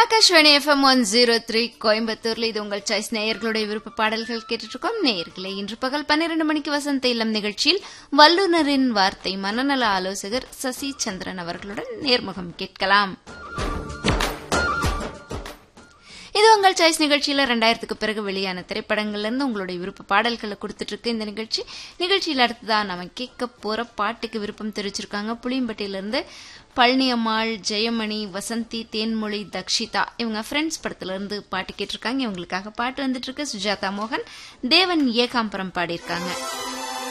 Akashvani FM one zero three கோயம்புத்தூர்ல இது உங்கள் சாய்ஸ் நேயர்களுடைய விருப்ப பாடல்கள் கேட்டுட்டு இருக்கோம் நேயர்களே இன்று பகல் பன்னிரண்டு மணிக்கு வசந்த இல்லம் நிகழ்ச்சியில் வல்லுநரின் வார்த்தை மனநல ஆலோசகர் சசி சந்திரன் அவர்களுடன் நேர்முகம் கேட்கலாம் இது உங்கள் சாய்ஸ் நிகழ்ச்சியில ரெண்டாயிரத்துக்கு பிறகு வெளியான திரைப்படங்கள்ல இருந்து உங்களுடைய விருப்ப பாடல்களை கொடுத்துட்டு இருக்கு இந்த நிகழ்ச்சி நிகழ்ச்சியில் அடுத்ததா நம்ம கேட்க போற பாட்டுக்கு விருப்பம் தெரிவிச்சிருக்காங்க புளியம்பட்டியில இருந்து பழனியம்மாள் ஜெயமணி வசந்தி தேன்மொழி தக்ஷிதா இவங்க ஃப்ரெண்ட்ஸ் படத்துல இருந்து பாட்டு கேட்டிருக்காங்க இவங்களுக்காக பாட்டு வந்துட்டு இருக்கு சுஜாதா மோகன் தேவன் ஏகாம்பரம் பாடியிருக்காங்க